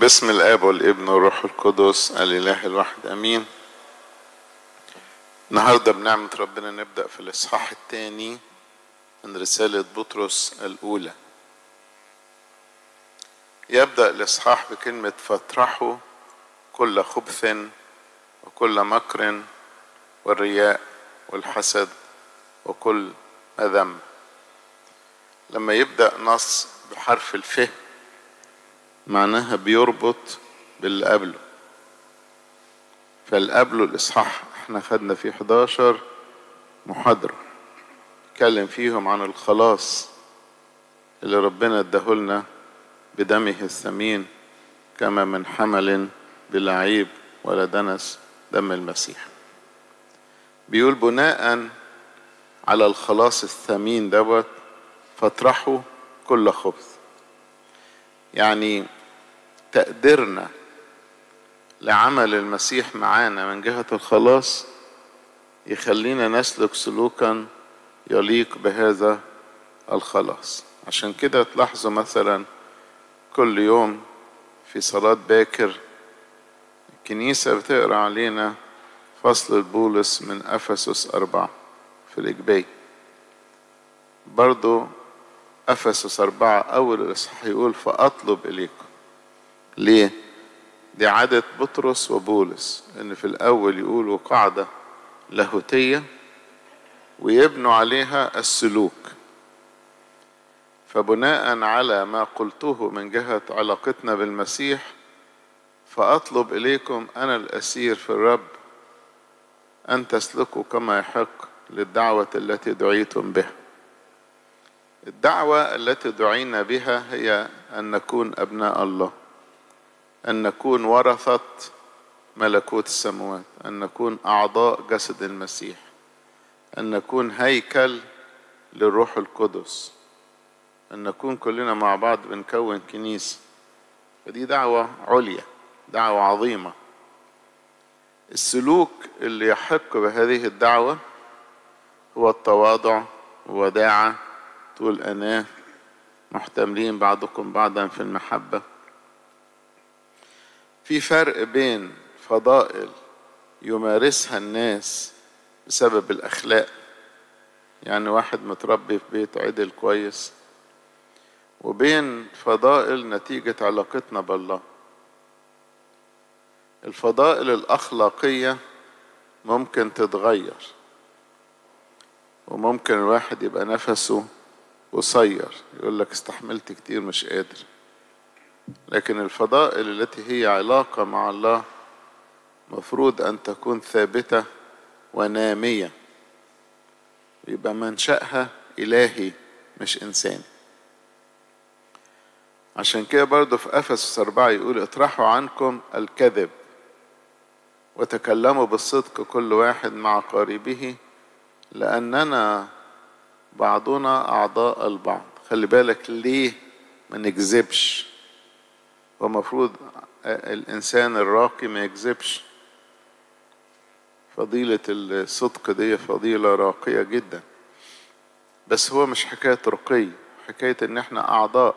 باسم الاب والابن والروح القدس الاله الواحد امين النهارده بنعمه ربنا نبدا في الاصحاح الثاني من رساله بطرس الاولى يبدا الاصحاح بكلمه فاطرحوا كل خبث وكل مكر والرياء والحسد وكل مذم لما يبدا نص بحرف الف معناها بيربط باللي قبله فاللي قبله الإصحاح احنا خدنا فيه 11 محاضرة اتكلم فيهم عن الخلاص اللي ربنا اداهولنا بدمه الثمين كما من حمل بلا عيب ولا دنس دم المسيح بيقول بناء على الخلاص الثمين دوت فاطرحوا كل خبث يعني تقديرنا لعمل المسيح معانا من جهة الخلاص يخلينا نسلك سلوكا يليق بهذا الخلاص عشان كده تلاحظوا مثلا كل يوم في صلاة باكر الكنيسة بتقرأ علينا فصل البولس من أفسس أربعة في الإجباي برضو أفسس أربعة أول الإصحاح يقول فأطلب إليكم ليه؟ دي عادة بطرس وبولس إن في الأول يقولوا قاعدة لاهوتية ويبنوا عليها السلوك فبناء على ما قلته من جهة علاقتنا بالمسيح فأطلب إليكم أنا الأسير في الرب أن تسلكوا كما يحق للدعوة التي دعيتم بها الدعوة التي دعينا بها هي أن نكون أبناء الله أن نكون ورثة ملكوت السماوات أن نكون أعضاء جسد المسيح أن نكون هيكل للروح القدس أن نكون كلنا مع بعض بنكون كنيسة فدي دعوة عليا دعوة عظيمة السلوك اللي يحق بهذه الدعوة هو التواضع وداعة طول أناه محتملين بعضكم بعضا في المحبة في فرق بين فضائل يمارسها الناس بسبب الأخلاق يعني واحد متربي في بيت عدل كويس وبين فضائل نتيجة علاقتنا بالله الفضائل الأخلاقية ممكن تتغير وممكن الواحد يبقى نفسه قصير يقول لك استحملت كتير مش قادر لكن الفضائل التي هي علاقة مع الله مفروض أن تكون ثابتة ونامية يبقى منشأها إلهي مش إنسان عشان كده برضه في أفسس أربعة يقول اطرحوا عنكم الكذب وتكلموا بالصدق كل واحد مع قريبه لأننا بعضنا أعضاء البعض خلي بالك ليه ما نكذبش هو المفروض الإنسان الراقي ما يكذبش فضيلة الصدق دي فضيلة راقية جدا بس هو مش حكاية رقي حكاية إن إحنا أعضاء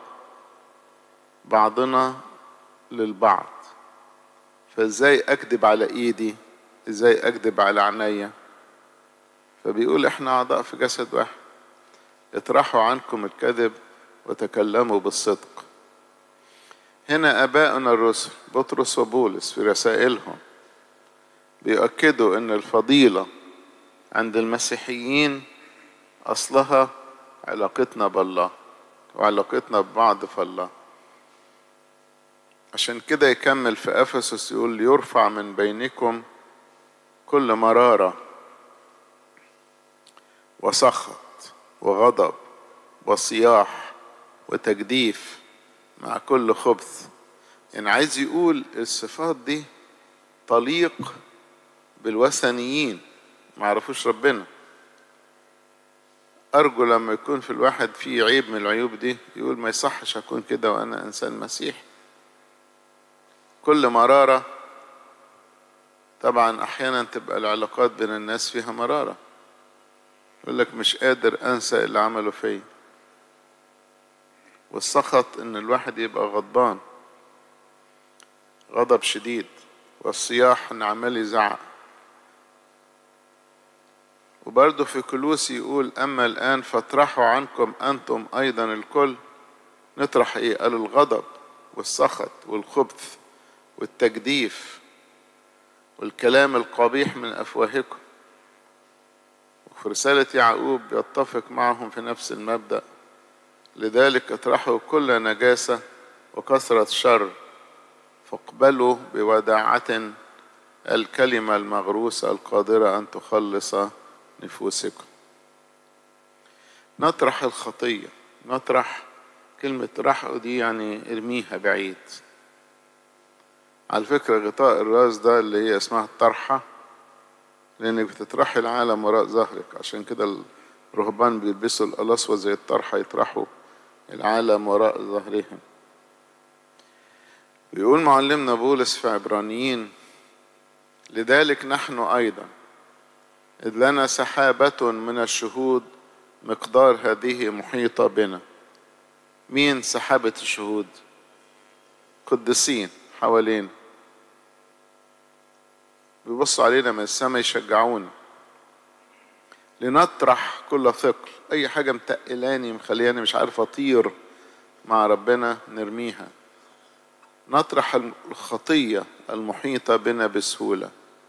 بعضنا للبعض فإزاي أكذب على إيدي إزاي أكذب على عينيا فبيقول إحنا أعضاء في جسد واحد اطرحوا عنكم الكذب وتكلموا بالصدق هنا اباؤنا الرسل بطرس وبولس في رسائلهم بيؤكدوا ان الفضيله عند المسيحيين اصلها علاقتنا بالله وعلاقتنا ببعض في الله عشان كده يكمل في افسس يقول يرفع من بينكم كل مراره وسخط وغضب وصياح وتجديف مع كل خبث يعني عايز يقول الصفات دي تليق بالوثنيين ما عرفوش ربنا أرجو لما يكون في الواحد فيه عيب من العيوب دي يقول ما يصحش أكون كده وأنا إنسان مسيح كل مرارة طبعا أحيانا تبقى العلاقات بين الناس فيها مرارة يقول لك مش قادر أنسى اللي عمله فيا والسخط ان الواحد يبقى غضبان غضب شديد والصياح ان عمال يزعق وبرضه في كلوسي يقول اما الان فاطرحوا عنكم انتم ايضا الكل نطرح ايه قال الغضب والسخط والخبث والتجديف والكلام القبيح من افواهكم وفي رسالة يعقوب يتفق معهم في نفس المبدأ لذلك اطرحوا كل نجاسة وكثرة شر فاقبلوا بوداعة الكلمة المغروسة القادرة أن تخلص نفوسكم نطرح الخطية نطرح كلمة رحق دي يعني ارميها بعيد على فكرة غطاء الراس ده اللي هي اسمها الطرحة لأنك بتطرحي العالم وراء ظهرك عشان كده الرهبان بيلبسوا القلاصوة زي الطرحة يطرحوا العالم وراء ظهرهم بيقول معلمنا بولس في عبرانيين لذلك نحن أيضا إذ لنا سحابة من الشهود مقدار هذه محيطة بنا مين سحابة الشهود قديسين حوالينا بيبصوا علينا من السماء يشجعونا لنطرح كل ثقل اي حاجه متقلاني مخلياني مش عارف اطير مع ربنا نرميها نطرح الخطيه المحيطه بنا بسهوله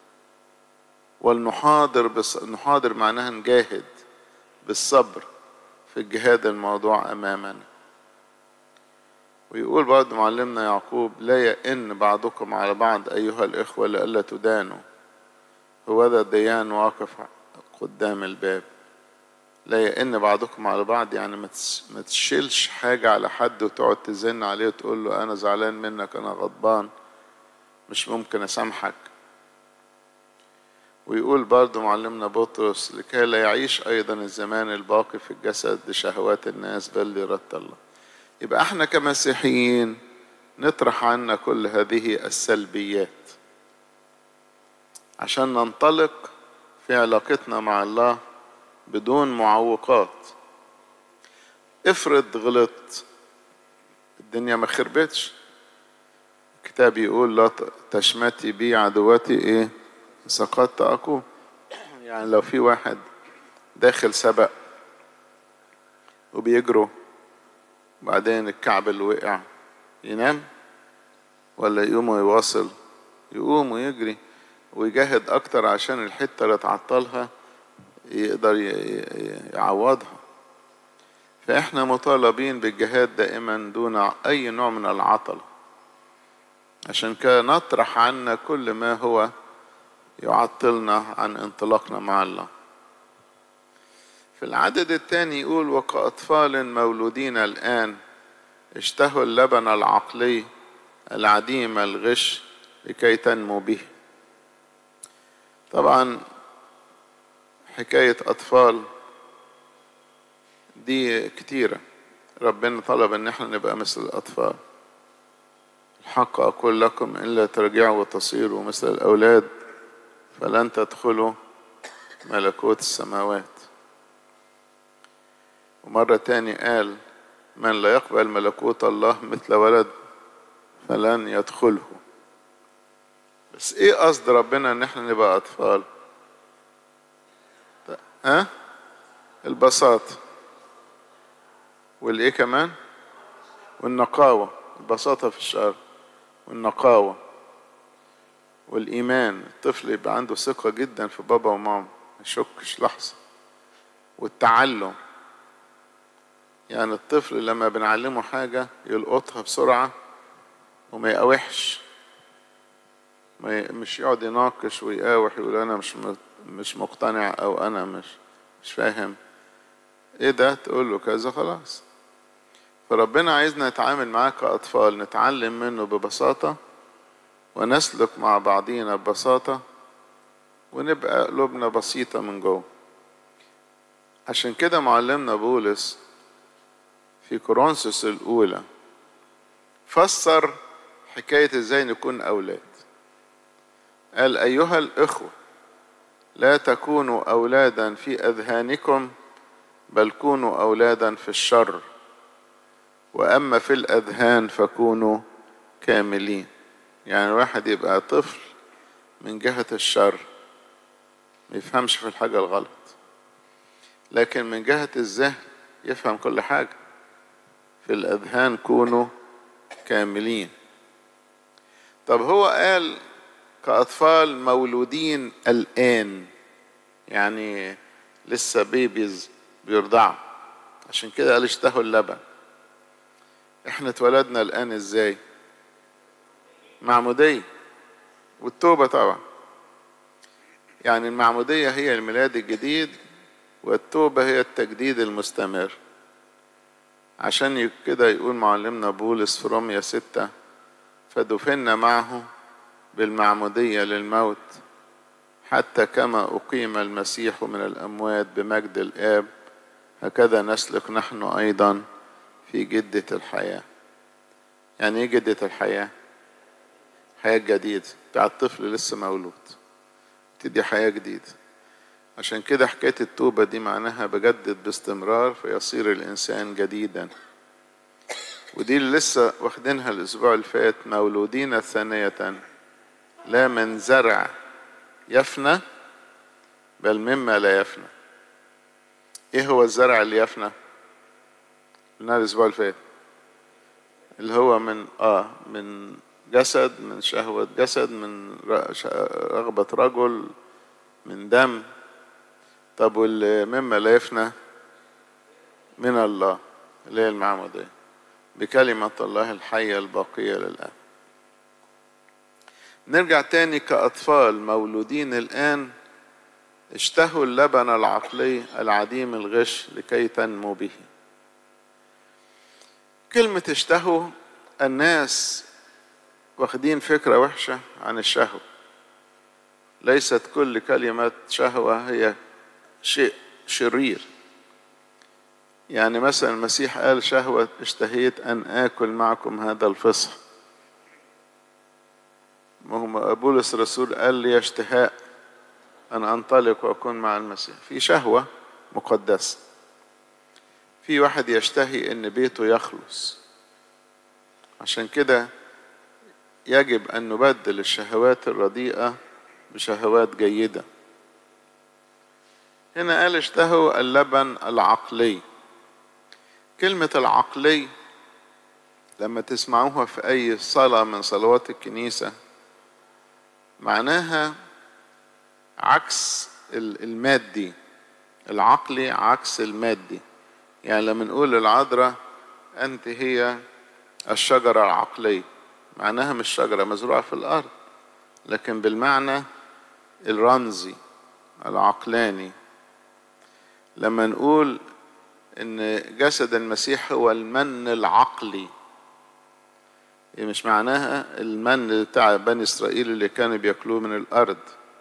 والنحاضر بس نحاضر معناها نجاهد بالصبر في الجهاد الموضوع امامنا ويقول برضه معلمنا يعقوب لا يئن بعضكم على بعض أيها الإخوة لئلا تدانوا هو ذا الديان واقف قدام الباب لا يئن بعضكم على بعض يعني ما تشيلش حاجة على حد وتقعد تزن عليه وتقول له أنا زعلان منك أنا غضبان مش ممكن أسامحك ويقول برضه معلمنا بطرس لكي لا يعيش أيضا الزمان الباقي في الجسد لشهوات الناس بل لإرادة الله يبقى احنا كمسيحيين نطرح عنا كل هذه السلبيات عشان ننطلق في علاقتنا مع الله بدون معوقات افرض غلطت الدنيا ما خربتش الكتاب يقول لا تشمتي بي عدواتي ايه سقطت اقوم يعني لو في واحد داخل سبق وبيجروا بعدين الكعب اللي وقع ينام ولا يقوم ويواصل يقوم ويجري ويجاهد اكتر عشان الحته اللي تعطلها يقدر يعوضها فاحنا مطالبين بالجهاد دائما دون اي نوع من العطل عشان كده نطرح عنا كل ما هو يعطلنا عن انطلاقنا مع الله في العدد الثاني يقول وكأطفال مولودين الآن اشتهوا اللبن العقلي العديم الغش لكي تنمو به طبعا حكاية أطفال دي كتيرة ربنا طلب ان احنا نبقى مثل الأطفال الحق أقول لكم إلا ترجعوا وتصيروا مثل الأولاد فلن تدخلوا ملكوت السماوات ومرة تاني قال من لا يقبل ملكوت الله مثل ولد فلن يدخله بس ايه قصد ربنا ان احنا نبقى اطفال ها أه؟ البساطة والايه كمان والنقاوة البساطة في الشعر والنقاوة والإيمان الطفل يبقى عنده ثقة جدا في بابا وماما ما يشكش لحظة والتعلم يعني الطفل لما بنعلمه حاجة يلقطها بسرعة وما يقاوحش ما ي... مش يقعد يناقش ويقاوح يقول أنا مش م... مش مقتنع أو أنا مش مش فاهم إيه ده تقول له كذا خلاص فربنا عايزنا نتعامل معاه كأطفال نتعلم منه ببساطة ونسلك مع بعضينا ببساطة ونبقى قلوبنا بسيطة من جوه عشان كده معلمنا بولس في كورنثوس الأولى فسر حكاية ازاي نكون أولاد قال أيها الإخوة لا تكونوا أولادا في أذهانكم بل كونوا أولادا في الشر وأما في الأذهان فكونوا كاملين يعني الواحد يبقى طفل من جهة الشر ما يفهمش في الحاجة الغلط لكن من جهة الذهن يفهم كل حاجة في الأذهان كونوا كاملين طب هو قال كأطفال مولودين الآن يعني لسه بيبيز بيرضعوا عشان كده قال اشتهوا اللبن احنا اتولدنا الآن ازاي معمودية والتوبة طبعا يعني المعمودية هي الميلاد الجديد والتوبة هي التجديد المستمر عشان كده يقول معلمنا بولس في روميا ستة فدفنا معه بالمعمودية للموت حتى كما أقيم المسيح من الأموات بمجد الآب هكذا نسلك نحن أيضا في جدة الحياة يعني إيه جدة الحياة؟ حياة جديدة بتاع الطفل لسه مولود تدي حياة جديدة عشان كده حكاية التوبة دي معناها بجدد باستمرار فيصير الإنسان جديدا ودي اللي لسه واخدينها الأسبوع اللي فات مولودين ثانية لا من زرع يفنى بل مما لا يفنى ايه هو الزرع اللي يفنى قلنا الاسبوع اللي فات اللي هو من اه من جسد من شهوة جسد من رغبة رجل من دم طب واللي مما لا يفنى من الله اللي هي المعمودية بكلمة الله الحية الباقية للآن نرجع تاني كأطفال مولودين الآن اشتهوا اللبن العقلي العديم الغش لكي تنمو به كلمة اشتهوا الناس واخدين فكرة وحشة عن الشهوة ليست كل كلمة شهوة هي شيء شرير يعني مثلا المسيح قال شهوة اشتهيت أن آكل معكم هذا الفصح وهم بولس الرسول قال لي اشتهاء أن أنطلق وأكون مع المسيح في شهوة مقدسة في واحد يشتهي أن بيته يخلص عشان كده يجب أن نبدل الشهوات الرديئة بشهوات جيدة هنا قال اشتهوا اللبن العقلي كلمة العقلي لما تسمعوها في أي صلاة من صلوات الكنيسة معناها عكس المادي العقلي عكس المادي يعني لما نقول العذراء أنت هي الشجرة العقلية معناها مش شجرة مزروعة في الأرض لكن بالمعنى الرمزي العقلاني لما نقول ان جسد المسيح هو المن العقلي مش معناها المن بتاع بني اسرائيل اللي كانوا بياكلوه من الارض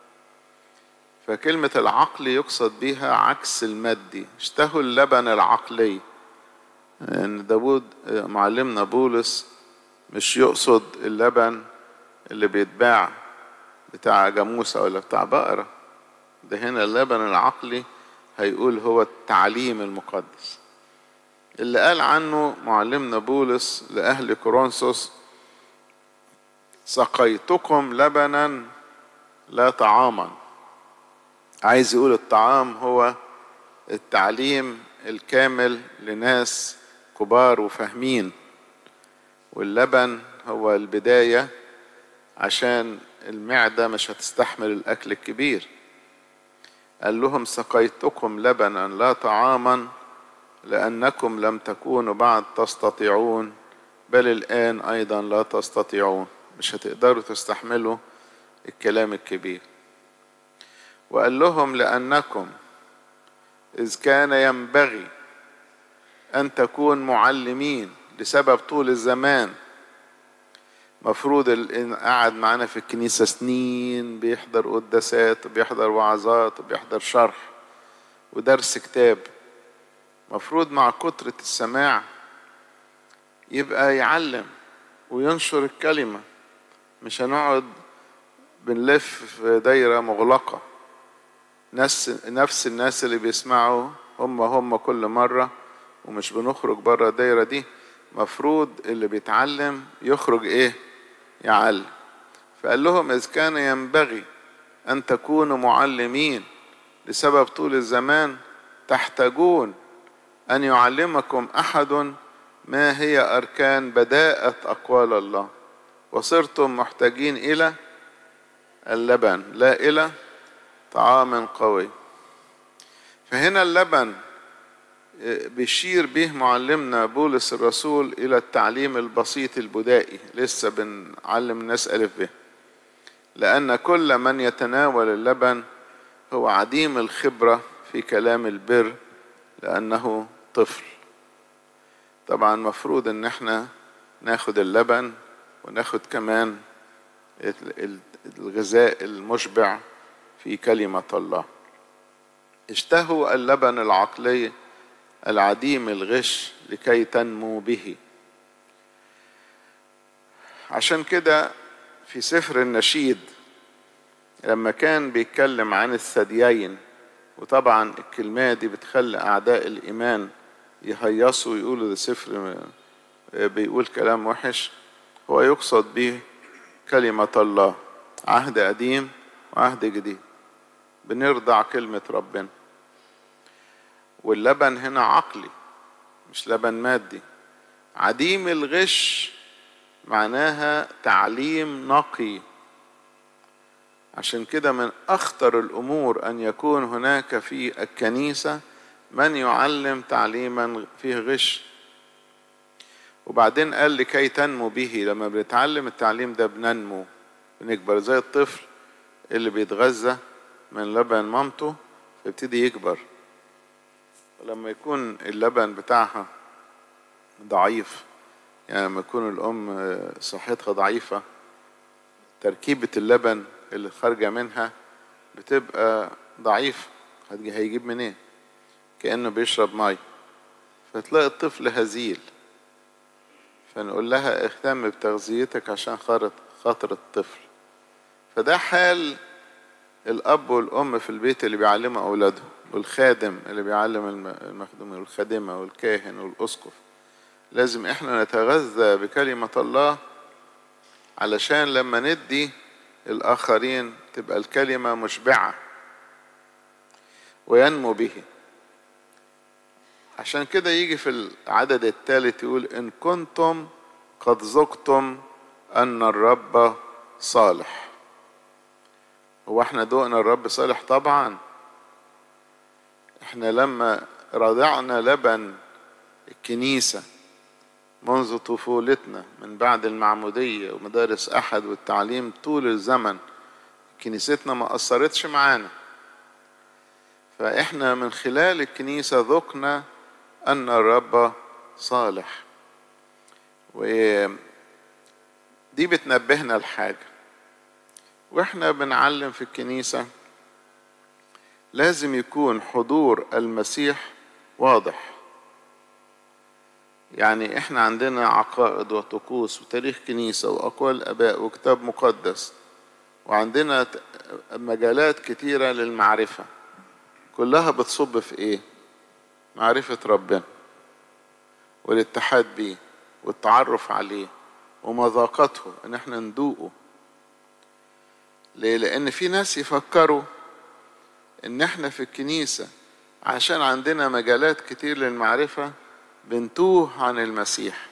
فكلمة العقل يقصد بها عكس المادي اشتهوا اللبن العقلي ان يعني داود معلمنا بولس مش يقصد اللبن اللي بيتباع بتاع جاموسة ولا بتاع بقرة ده هنا اللبن العقلي هيقول هو التعليم المقدس اللي قال عنه معلمنا بولس لأهل كورنثوس سقيتكم لبنا لا طعاما عايز يقول الطعام هو التعليم الكامل لناس كبار وفاهمين واللبن هو البداية عشان المعدة مش هتستحمل الأكل الكبير قال لهم سقيتكم لبنا لا طعاما لأنكم لم تكونوا بعد تستطيعون بل الآن أيضا لا تستطيعون مش هتقدروا تستحملوا الكلام الكبير وقال لهم لأنكم إذ كان ينبغي أن تكون معلمين لسبب طول الزمان مفروض اللي قعد معانا في الكنيسة سنين بيحضر قداسات وبيحضر وعظات وبيحضر شرح ودرس كتاب مفروض مع كترة السماع يبقى يعلم وينشر الكلمة مش هنقعد بنلف في دايرة مغلقة نفس نفس الناس اللي بيسمعوا هم هم كل مرة ومش بنخرج بره الدايرة دي مفروض اللي بيتعلم يخرج ايه يعلم فقال لهم إذ كان ينبغي أن تكونوا معلمين لسبب طول الزمان تحتاجون أن يعلمكم أحد ما هي أركان بداءة أقوال الله وصرتم محتاجين إلى اللبن لا إلى طعام قوي فهنا اللبن بيشير به معلمنا بولس الرسول إلى التعليم البسيط البدائي لسه بنعلم الناس ألف به لأن كل من يتناول اللبن هو عديم الخبرة في كلام البر لأنه طفل طبعا مفروض ان احنا ناخد اللبن وناخد كمان الغذاء المشبع في كلمة الله اشتهوا اللبن العقلي العديم الغش لكي تنمو به عشان كده في سفر النشيد لما كان بيتكلم عن الثديين وطبعا الكلمة دي بتخلي أعداء الإيمان يهيصوا ويقولوا ده سفر بيقول كلام وحش هو يقصد به كلمة الله عهد قديم وعهد جديد بنرضع كلمة ربنا واللبن هنا عقلي مش لبن مادي عديم الغش معناها تعليم نقي عشان كده من اخطر الامور ان يكون هناك في الكنيسه من يعلم تعليما فيه غش وبعدين قال لكي تنمو به لما بنتعلم التعليم ده بننمو بنكبر زي الطفل اللي بيتغذى من لبن مامته فيبتدي يكبر ولما يكون اللبن بتاعها ضعيف يعني لما يكون الأم صحتها ضعيفة تركيبة اللبن اللي خارجة منها بتبقى ضعيف هيجيب منين إيه؟ كأنه بيشرب مي فتلاقي الطفل هزيل فنقول لها اهتم بتغذيتك عشان خاطر الطفل فده حال الأب والأم في البيت اللي بيعلموا أولادهم والخادم اللي بيعلم المخدوم والخادمة والكاهن والأسقف لازم احنا نتغذى بكلمة الله علشان لما ندي الآخرين تبقى الكلمة مشبعة وينمو به عشان كده يجي في العدد الثالث يقول إن كنتم قد ذقتم أن الرب صالح هو احنا دقنا الرب صالح طبعا احنا لما رضعنا لبن الكنيسة منذ طفولتنا من بعد المعمودية ومدارس أحد والتعليم طول الزمن كنيستنا ما أثرتش معانا فإحنا من خلال الكنيسة ذقنا أن الرب صالح ودي بتنبهنا لحاجة وإحنا بنعلم في الكنيسة لازم يكون حضور المسيح واضح يعني احنا عندنا عقائد وطقوس وتاريخ كنيسة وأقوال آباء وكتاب مقدس وعندنا مجالات كتيرة للمعرفة كلها بتصب في ايه معرفة ربنا والاتحاد بيه والتعرف عليه ومذاقته ان احنا ندوقه ليه لان في ناس يفكروا ان احنا في الكنيسة عشان عندنا مجالات كتير للمعرفة بنتوه عن المسيح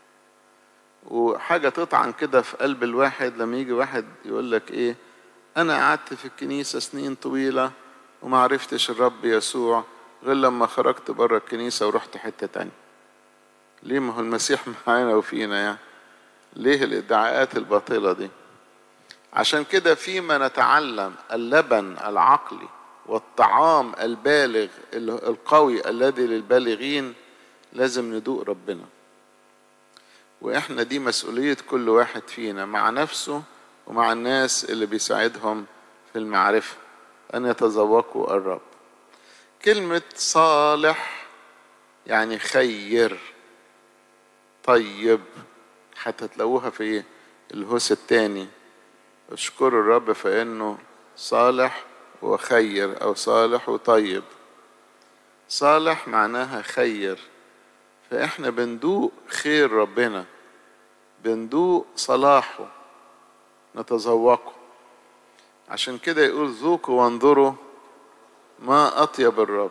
وحاجة تطعن كده في قلب الواحد لما يجي واحد يقول لك ايه انا قعدت في الكنيسة سنين طويلة وما عرفتش الرب يسوع غير لما خرجت بره الكنيسة ورحت حتة تانية ليه ما هو المسيح معانا وفينا يعني ليه الادعاءات الباطلة دي عشان كده فيما نتعلم اللبن العقلي والطعام البالغ القوي الذي للبالغين لازم ندوق ربنا واحنا دي مسؤولية كل واحد فينا مع نفسه ومع الناس اللي بيساعدهم في المعرفة أن يتذوقوا الرب كلمة صالح يعني خير طيب حتى تلاقوها في الهوس الثاني اشكروا الرب فإنه صالح وخير أو صالح وطيب صالح معناها خير فإحنا بندوق خير ربنا بندوق صلاحه نتذوقه عشان كده يقول ذوقوا وانظروا ما أطيب الرب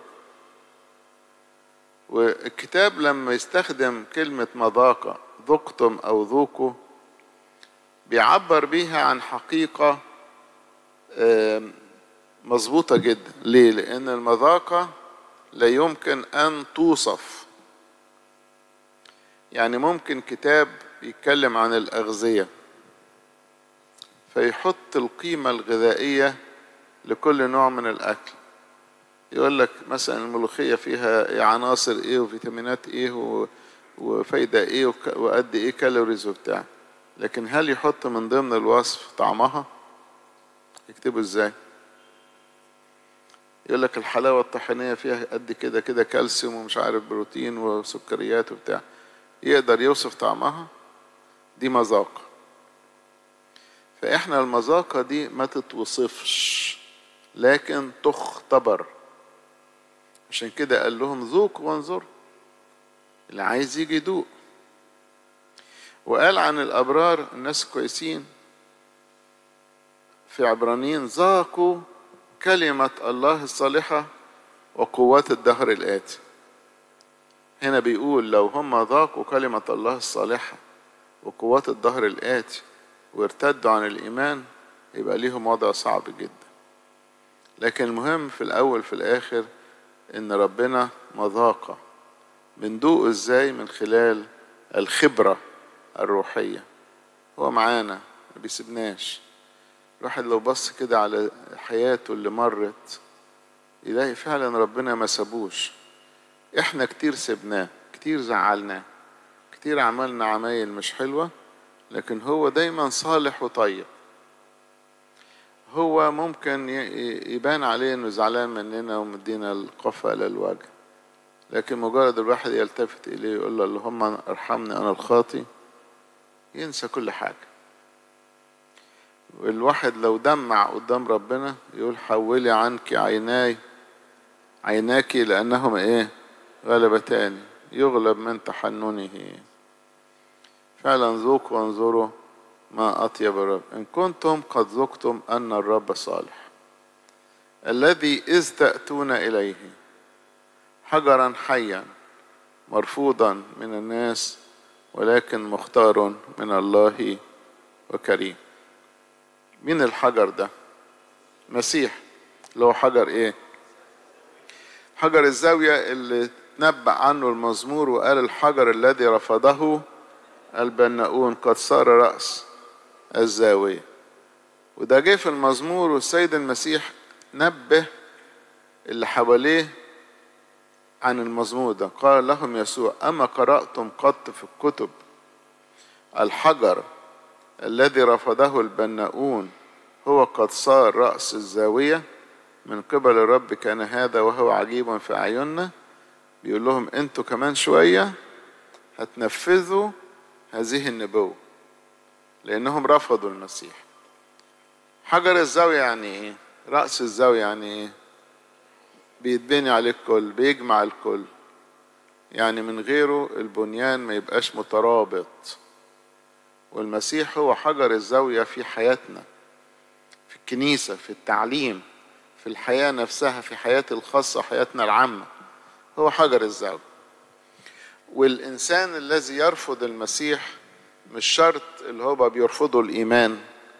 والكتاب لما يستخدم كلمة مذاقة ذقتم أو ذوقوا بيعبر بيها عن حقيقة مظبوطة جدا ليه؟ لأن المذاقة لا يمكن أن توصف يعني ممكن كتاب يتكلم عن الأغذية فيحط القيمة الغذائية لكل نوع من الأكل يقول لك مثلا الملوخية فيها عناصر إيه وفيتامينات إيه وفايدة إيه وقد إيه كالوريز وبتاع لكن هل يحط من ضمن الوصف طعمها يكتبه إزاي يقول لك الحلاوة الطحينية فيها قد كده كده كالسيوم ومش عارف بروتين وسكريات وبتاع يقدر يوصف طعمها دي مذاقة فإحنا المذاقة دي ما تتوصفش لكن تختبر عشان كده قال لهم ذوقوا وانظروا اللي عايز يجي يدوق وقال عن الأبرار الناس كويسين في عبرانيين ذاقوا كلمة الله الصالحة وقوات الدهر الآتي هنا بيقول لو هم ذاقوا كلمة الله الصالحة وقوات الدهر الآتي وارتدوا عن الإيمان يبقى ليهم وضع صعب جدا لكن المهم في الأول في الآخر إن ربنا مذاقة بندوق إزاي من خلال الخبرة الروحية هو معانا ما بيسيبناش الواحد لو بص كده على حياته اللي مرت يلاقي فعلا ربنا ما سابوش احنا كتير سبناه كتير زعلناه كتير عملنا عمايل مش حلوة لكن هو دايما صالح وطيب هو ممكن يبان عليه انه زعلان مننا ومدينا القفا الى الوجه لكن مجرد الواحد يلتفت اليه يقول له اللهم ارحمني انا الخاطي ينسى كل حاجه والواحد لو دمع قدام ربنا يقول حولي عنك عيناي عيناك لأنهما إيه غلبتان يغلب من تحننه فعلا ذوق وانظروا ما أطيب الرب إن كنتم قد ذقتم أن الرب صالح الذي إذ تأتون إليه حجرا حيا مرفوضا من الناس ولكن مختار من الله وكريم مين الحجر ده مسيح اللي هو حجر ايه حجر الزاوية اللي تنبأ عنه المزمور وقال الحجر الذي رفضه البناؤون قد صار رأس الزاوية وده جه في المزمور والسيد المسيح نبه اللي حواليه عن المزمور ده قال لهم يسوع أما قرأتم قط في الكتب الحجر الذي رفضه البناؤون هو قد صار رأس الزاوية من قبل الرب كان هذا وهو عجيب في أعيننا بيقول لهم انتوا كمان شوية هتنفذوا هذه النبوة لأنهم رفضوا المسيح حجر الزاوية يعني ايه رأس الزاوية يعني ايه بيتبني عليه الكل بيجمع الكل يعني من غيره البنيان ما يبقاش مترابط والمسيح هو حجر الزاوية في حياتنا في الكنيسة في التعليم في الحياة نفسها في حياتي الخاصة حياتنا العامة هو حجر الزاوية والإنسان الذي يرفض المسيح مش شرط اللي هو بيرفضوا الإيمان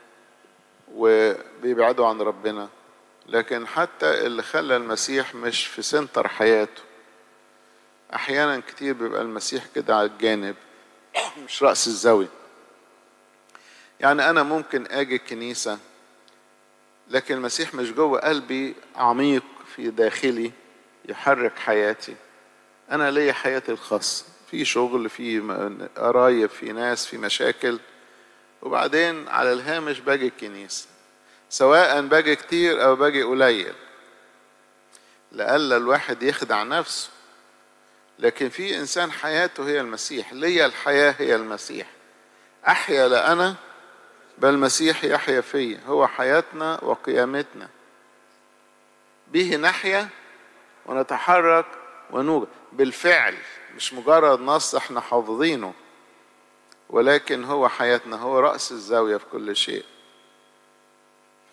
وبيبعدوا عن ربنا لكن حتى اللي خلى المسيح مش في سنتر حياته أحيانا كتير بيبقى المسيح كده على الجانب مش رأس الزاوية يعني أنا ممكن أجي الكنيسة لكن المسيح مش جوه قلبي عميق في داخلي يحرك حياتي أنا ليا حياتي الخاصة في شغل في قرايب في ناس في مشاكل وبعدين على الهامش باجي الكنيسة سواء باجي كتير أو باجي قليل لألا الواحد يخدع نفسه لكن في إنسان حياته هي المسيح ليا الحياة هي المسيح أحيا لا أنا بل المسيح يحيا فيا هو حياتنا وقيامتنا به نحيا ونتحرك ونوجد بالفعل مش مجرد نص احنا حافظينه ولكن هو حياتنا هو رأس الزاوية في كل شيء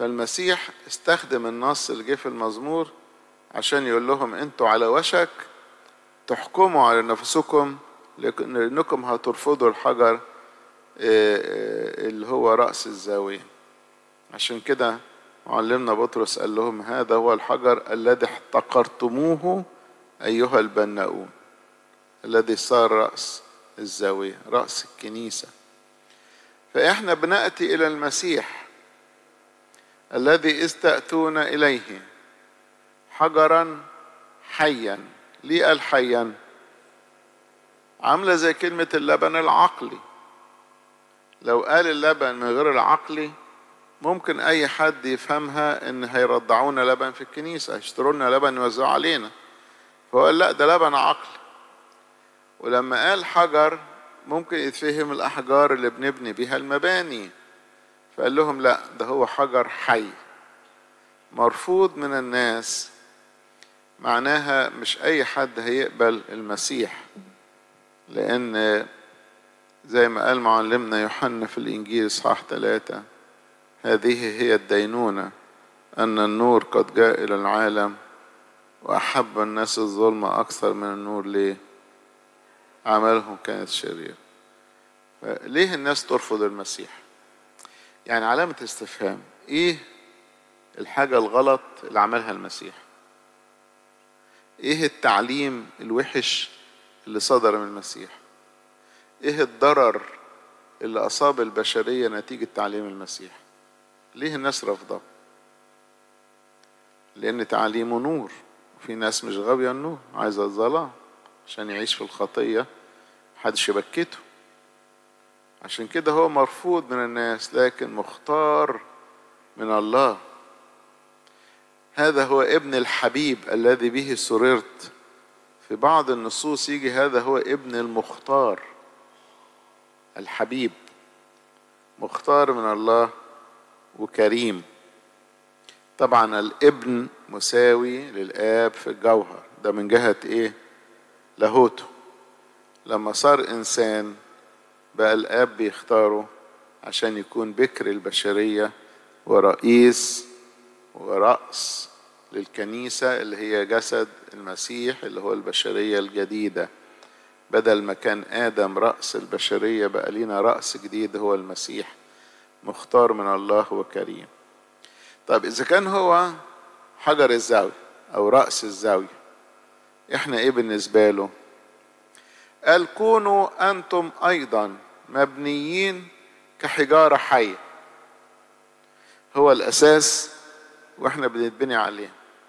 فالمسيح استخدم النص اللي جه في المزمور عشان يقول لهم انتوا على وشك تحكموا على نفسكم لانكم هترفضوا الحجر اللي هو رأس الزاوية عشان كده معلمنا بطرس قال لهم هذا هو الحجر الذي احتقرتموه أيها البناؤون الذي صار رأس الزاوية رأس الكنيسة فإحنا بنأتي إلى المسيح الذي إذ تأتون إليه حجرا حيا ليه قال حيا عاملة زي كلمة اللبن العقلي لو قال اللبن من غير العقلي ممكن أي حد يفهمها إن هيرضعونا لبن في الكنيسة هيشتروا لنا لبن يوزعوا علينا فهو قال لا ده لبن عقلي ولما قال حجر ممكن يتفهم الأحجار اللي بنبني بيها المباني فقال لهم لا ده هو حجر حي مرفوض من الناس معناها مش أي حد هيقبل المسيح لأن زي ما قال معلمنا يوحنا في الإنجيل إصحاح ثلاثة هذه هي الدينونة أن النور قد جاء إلى العالم وأحب الناس الظلم أكثر من النور ليه؟ أعمالهم كانت شريرة ليه الناس ترفض المسيح؟ يعني علامة استفهام إيه الحاجة الغلط اللي عملها المسيح؟ إيه التعليم الوحش اللي صدر من المسيح؟ إيه الضرر اللي أصاب البشرية نتيجة تعليم المسيح؟ ليه الناس رافضاه؟ لأن تعليمه نور في ناس مش غاوية النور عايزة الظلام عشان يعيش في الخطية محدش يبكته عشان كده هو مرفوض من الناس لكن مختار من الله هذا هو ابن الحبيب الذي به سررت في بعض النصوص يجي هذا هو ابن المختار الحبيب مختار من الله وكريم طبعا الابن مساوي للاب في الجوهر ده من جهه ايه لاهوته لما صار انسان بقى الاب بيختاره عشان يكون بكر البشريه ورئيس ورأس للكنيسة اللي هي جسد المسيح اللي هو البشرية الجديدة بدل ما كان آدم رأس البشرية بقى لينا رأس جديد هو المسيح مختار من الله وكريم طيب إذا كان هو حجر الزاوية أو رأس الزاوية إحنا إيه بالنسبة له؟ قال كونوا أنتم أيضا مبنيين كحجارة حية هو الأساس وإحنا بنتبني عليه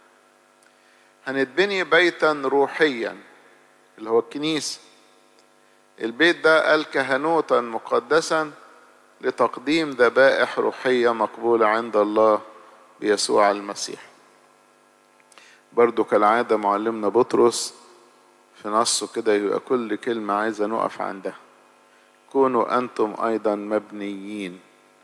هنتبني بيتا روحيا اللي هو الكنيسة البيت ده قال كهنوتا مقدسا لتقديم ذبائح روحية مقبولة عند الله بيسوع المسيح برضو كالعادة معلمنا بطرس في نصه كده يبقى كل كلمة عايزة نقف عندها كونوا أنتم أيضا مبنيين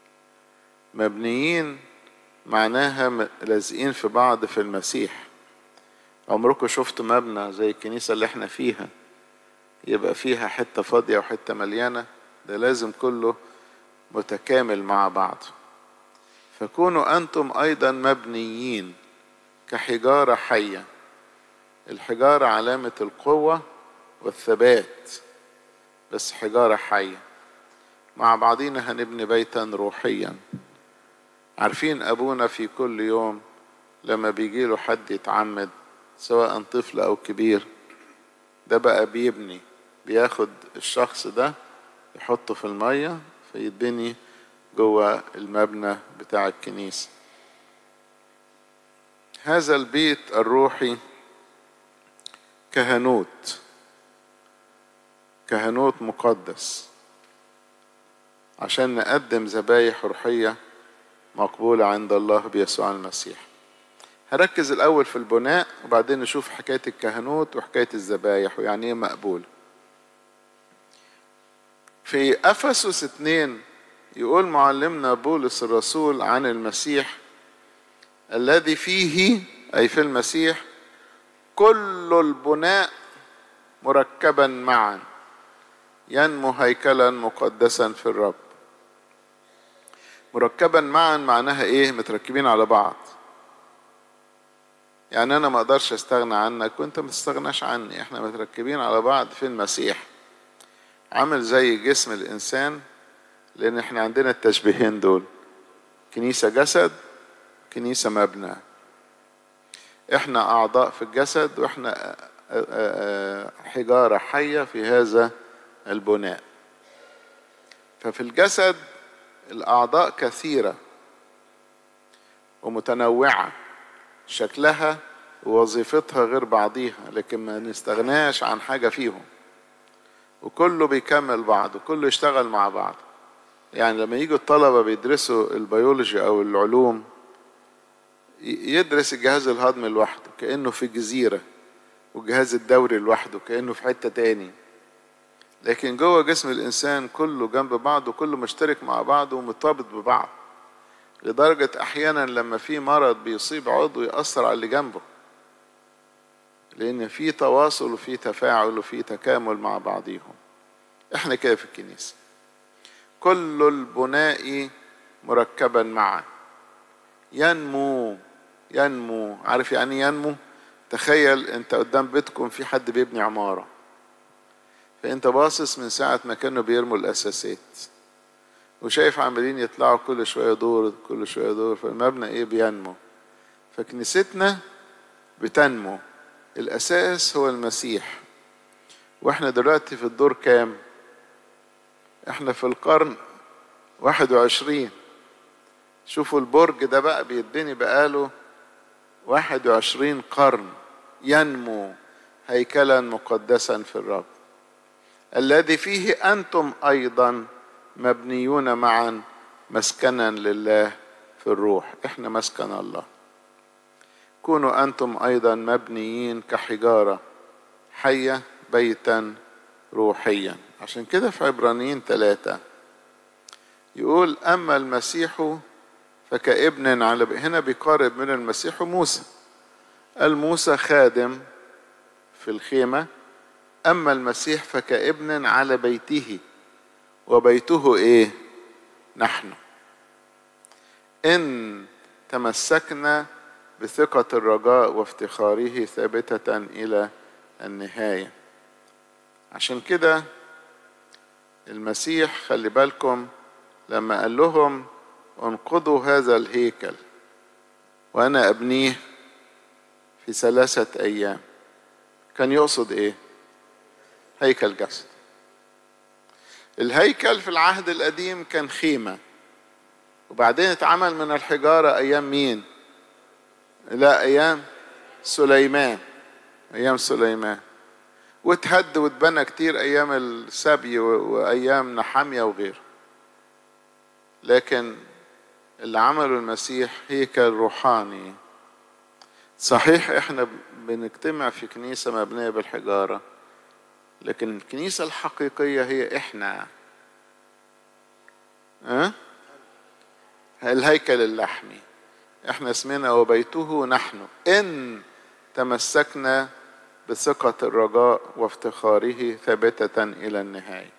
مبنيين معناها لازقين في بعض في المسيح عمركم شفتوا مبنى زي الكنيسة اللي احنا فيها يبقى فيها حتة فاضية وحتة مليانة ده لازم كله متكامل مع بعض فكونوا أنتم أيضا مبنيين كحجارة حية الحجارة علامة القوة والثبات بس حجارة حية مع بعضينا هنبني بيتا روحيا عارفين أبونا في كل يوم لما بيجي له حد يتعمد سواء طفل أو كبير ده بقى بيبني بياخد الشخص ده يحطه في المية فيتبني جوه المبنى بتاع الكنيسة هذا البيت الروحي كهنوت كهنوت مقدس عشان نقدم ذبايح روحية مقبولة عند الله بيسوع المسيح هركز الأول في البناء وبعدين نشوف حكاية الكهنوت وحكاية الذبايح ويعني إيه مقبول في أفسس اتنين يقول معلمنا بولس الرسول عن المسيح الذي فيه أي في المسيح كل البناء مركبا معا ينمو هيكلا مقدسا في الرب مركبا معا معناها ايه متركبين على بعض يعني انا ما اقدرش استغنى عنك وانت ما تستغناش عني احنا متركبين على بعض في المسيح عامل زي جسم الانسان لان احنا عندنا التشبيهين دول كنيسة جسد كنيسة مبنى احنا اعضاء في الجسد واحنا حجارة حية في هذا البناء ففي الجسد الاعضاء كثيرة ومتنوعة شكلها ووظيفتها غير بعضيها لكن ما نستغناش عن حاجة فيهم وكله بيكمل بعض وكله يشتغل مع بعض يعني لما يجوا الطلبة بيدرسوا البيولوجي أو العلوم يدرس الجهاز الهضمي لوحده كأنه في جزيرة والجهاز الدوري لوحده كأنه في حتة تاني لكن جوه جسم الإنسان كله جنب بعض وكله مشترك مع بعض ومرتبط ببعض لدرجة أحيانا لما في مرض بيصيب عضو يأثر على اللي جنبه لأن في تواصل وفي تفاعل وفي تكامل مع بعضهم احنا كده في الكنيسة كل البناء مركبا معا ينمو ينمو عارف يعني ينمو تخيل انت قدام بيتكم في حد بيبني عمارة فانت باصص من ساعة ما كانوا بيرموا الاساسات وشايف عمالين يطلعوا كل شوية دور كل شوية دور فالمبنى ايه بينمو فكنيستنا بتنمو الاساس هو المسيح واحنا دلوقتي في الدور كام احنا في القرن واحد وعشرين شوفوا البرج ده بقى بيتبني بقاله واحد وعشرين قرن ينمو هيكلا مقدسا في الرب الذي فيه انتم ايضا مبنيون معا مسكنا لله في الروح احنا مسكن الله كونوا انتم ايضا مبنيين كحجاره حيه بيتا روحيا عشان كده في عبرانيين ثلاثة يقول أما المسيح فكابن على هنا بيقارب من المسيح وموسى الموسى خادم في الخيمة أما المسيح فكابن على بيته وبيته إيه؟ نحن إن تمسكنا بثقة الرجاء وافتخاره ثابتة إلى النهاية عشان كده المسيح خلي بالكم لما قال لهم انقضوا هذا الهيكل وانا ابنيه في ثلاثة ايام كان يقصد ايه هيكل جسد الهيكل في العهد القديم كان خيمة وبعدين اتعمل من الحجارة ايام مين لا ايام سليمان ايام سليمان واتهد واتبنى كتير ايام السبي وايام نحامية وغيره لكن اللي عمله المسيح هيكل روحاني صحيح احنا بنجتمع في كنيسة مبنية بالحجارة لكن الكنيسة الحقيقية هي احنا أه؟ الهيكل اللحمي احنا اسمنا وبيته نحن ان تمسكنا بثقة الرجاء وافتخاره ثابتة إلى النهاية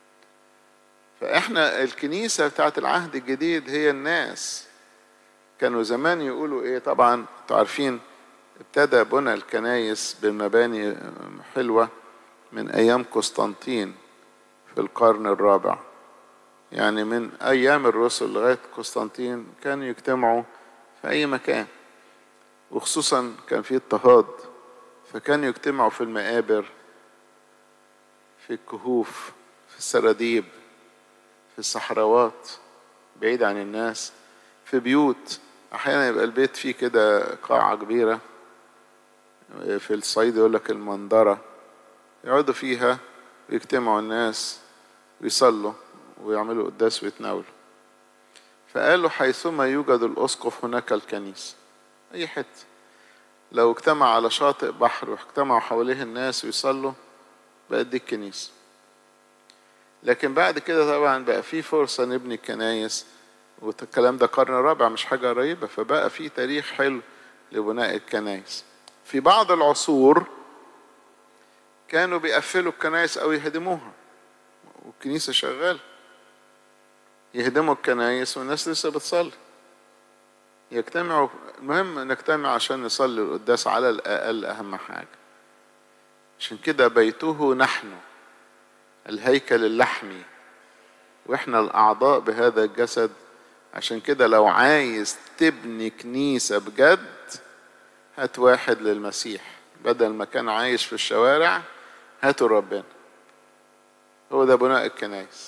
فإحنا الكنيسة بتاعت العهد الجديد هي الناس كانوا زمان يقولوا إيه طبعا انتوا عارفين ابتدى بنى الكنايس بالمباني حلوة من أيام قسطنطين في القرن الرابع يعني من أيام الرسل لغاية قسطنطين كانوا يجتمعوا في أي مكان وخصوصا كان في اضطهاد فكانوا يجتمعوا في المقابر في الكهوف في السراديب في الصحراوات بعيد عن الناس في بيوت احيانا يبقى البيت فيه كده قاعة كبيرة في الصعيد يقول لك المنظرة يقعدوا فيها ويجتمعوا الناس ويصلوا ويعملوا قداس ويتناولوا فقالوا حيثما يوجد الأسقف هناك الكنيسة أي حتة لو اجتمع على شاطئ بحر واجتمعوا حواليه الناس ويصلوا بقت دي الكنيسة لكن بعد كده طبعا بقى في فرصة نبني كنايس والكلام ده قرن رابع مش حاجة قريبة فبقى في تاريخ حلو لبناء الكنايس في بعض العصور كانوا بيقفلوا الكنايس أو يهدموها والكنيسة شغالة يهدموا الكنايس والناس لسه بتصلي يجتمعوا المهم نجتمع عشان نصلي القداس على الأقل أهم حاجة عشان كده بيته نحن الهيكل اللحمي واحنا الأعضاء بهذا الجسد عشان كده لو عايز تبني كنيسة بجد هات واحد للمسيح بدل ما كان عايش في الشوارع هاتوا ربنا هو ده بناء الكنايس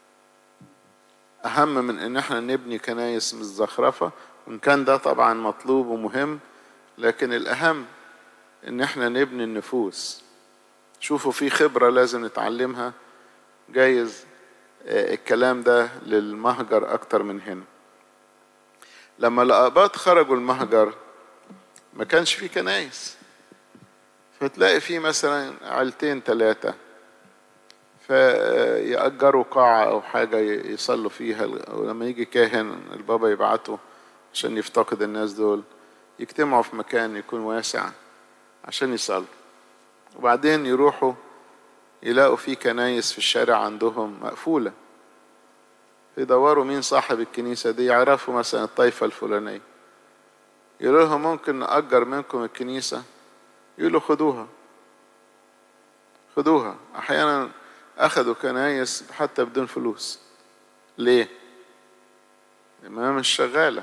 أهم من إن احنا نبني كنايس مزخرفة وإن كان ده طبعا مطلوب ومهم لكن الأهم إن احنا نبني النفوس شوفوا في خبرة لازم نتعلمها جايز الكلام ده للمهجر أكتر من هنا لما الآباط خرجوا المهجر ما كانش في كنايس فتلاقي في مثلا عيلتين ثلاثة فيأجروا قاعة أو حاجة يصلوا فيها ولما يجي كاهن البابا يبعته عشان يفتقد الناس دول يجتمعوا في مكان يكون واسع عشان يصلوا وبعدين يروحوا يلاقوا في كنايس في الشارع عندهم مقفولة يدوروا مين صاحب الكنيسة دي يعرفوا مثلا الطائفة الفلانية يقولوا لهم ممكن نأجر منكم الكنيسة يقولوا خدوها خدوها أحيانا أخذوا كنايس حتى بدون فلوس ليه؟ ما مش شغالة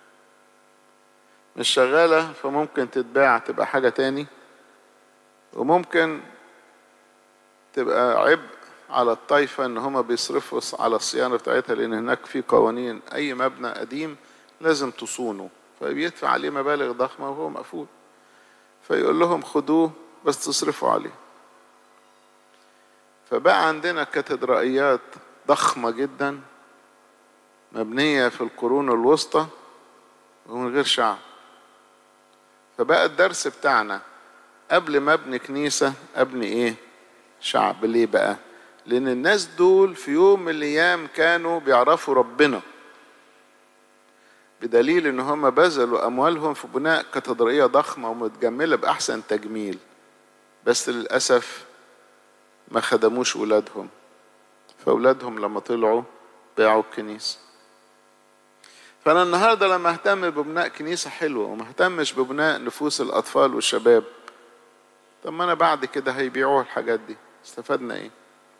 مش شغالة فممكن تتباع تبقى حاجة تاني وممكن تبقى عبء على الطائفة ان هما بيصرفوا على الصيانة بتاعتها لان هناك في قوانين اي مبنى قديم لازم تصونه فبيدفع عليه مبالغ ضخمة وهو مقفول فيقول لهم خدوه بس تصرفوا عليه فبقى عندنا كاتدرائيات ضخمة جدا مبنية في القرون الوسطى ومن غير شعب فبقى الدرس بتاعنا قبل ما ابني كنيسة ابني ايه شعب ليه بقى لان الناس دول في يوم من الايام كانوا بيعرفوا ربنا بدليل ان هم بذلوا اموالهم في بناء كاتدرائيه ضخمه ومتجمله باحسن تجميل بس للاسف ما خدموش ولادهم فاولادهم لما طلعوا باعوا الكنيسه فانا النهارده لما اهتم ببناء كنيسه حلوه وما اهتمش ببناء نفوس الاطفال والشباب طب ما انا بعد كده هيبيعوها الحاجات دي استفدنا ايه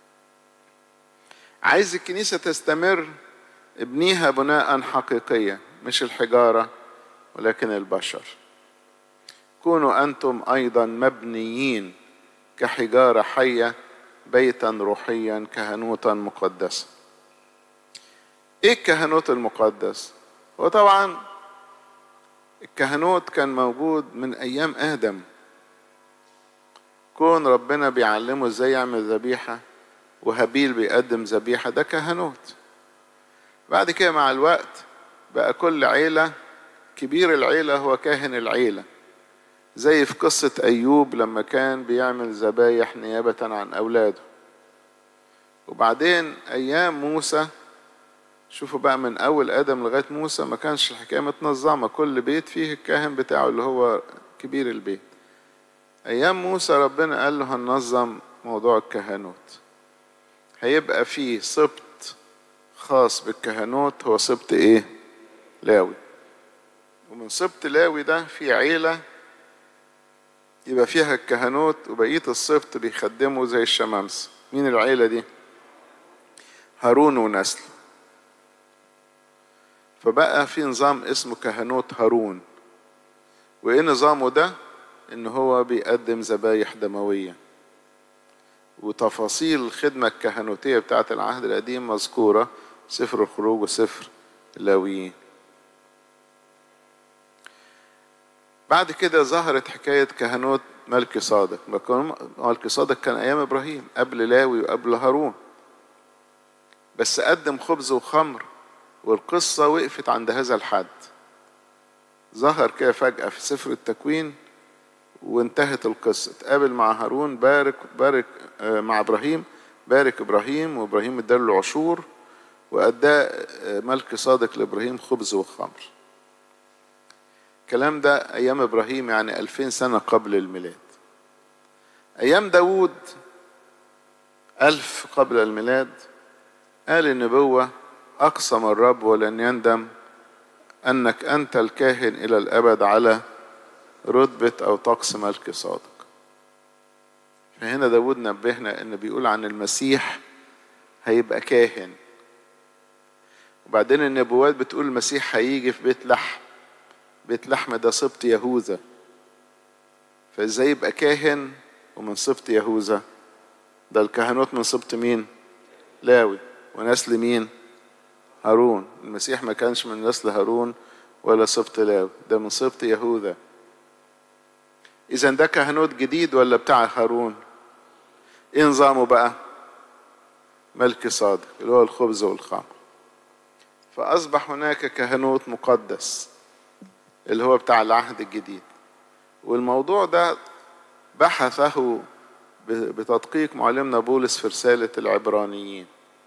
عايز الكنيسه تستمر ابنيها بناء حقيقيا مش الحجاره ولكن البشر كونوا انتم ايضا مبنيين كحجاره حيه بيتا روحيا كهنوتا مقدسا ايه الكهنوت المقدس هو طبعا الكهنوت كان موجود من ايام ادم كون ربنا بيعلمه ازاي يعمل ذبيحه وهابيل بيقدم ذبيحه ده كهنوت بعد كده مع الوقت بقى كل عيله كبير العيله هو كاهن العيله زي في قصه ايوب لما كان بيعمل ذبايح نيابه عن اولاده وبعدين ايام موسى شوفوا بقى من اول ادم لغايه موسى ما كانش الحكايه متنظمه كل بيت فيه الكاهن بتاعه اللي هو كبير البيت ايام موسى ربنا قال له هننظم موضوع الكهنوت هيبقى فيه سبط خاص بالكهنوت هو سبط ايه لاوي ومن سبط لاوي ده في عيلة يبقى فيها الكهنوت وبقية السبط بيخدموا زي الشمامسة مين العيلة دي هارون ونسل فبقى في نظام اسمه كهنوت هارون وايه نظامه ده ان هو بيقدم ذبايح دمويه وتفاصيل الخدمة الكهنوتية بتاعة العهد القديم مذكورة سفر الخروج وسفر لاويين بعد كده ظهرت حكاية كهنوت ملك صادق ملك صادق كان أيام إبراهيم قبل لاوي وقبل هارون بس قدم خبز وخمر والقصة وقفت عند هذا الحد ظهر كده فجأة في سفر التكوين وانتهت القصة اتقابل مع هارون بارك بارك مع إبراهيم بارك إبراهيم وإبراهيم اداله العشور وأدى ملك صادق لإبراهيم خبز وخمر الكلام ده أيام إبراهيم يعني ألفين سنة قبل الميلاد أيام داود ألف قبل الميلاد قال النبوة أقسم الرب ولن يندم أنك أنت الكاهن إلى الأبد على رتبة أو طقس ملك صادق فهنا داود نبهنا إن بيقول عن المسيح هيبقى كاهن وبعدين النبوات بتقول المسيح هيجي في بيت لحم بيت لحم ده سبط يهوذا فازاي يبقى كاهن ومن سبط يهوذا ده الكهنوت من سبط مين لاوي ونسل مين هارون المسيح ما كانش من نسل هارون ولا سبط لاوي ده من سبط يهوذا اذا ده كهنوت جديد ولا بتاع هارون ايه نظامه بقى ملك صادق اللي هو الخبز والخمر فاصبح هناك كهنوت مقدس اللي هو بتاع العهد الجديد والموضوع ده بحثه بتدقيق معلمنا بولس في رسالة العبرانيين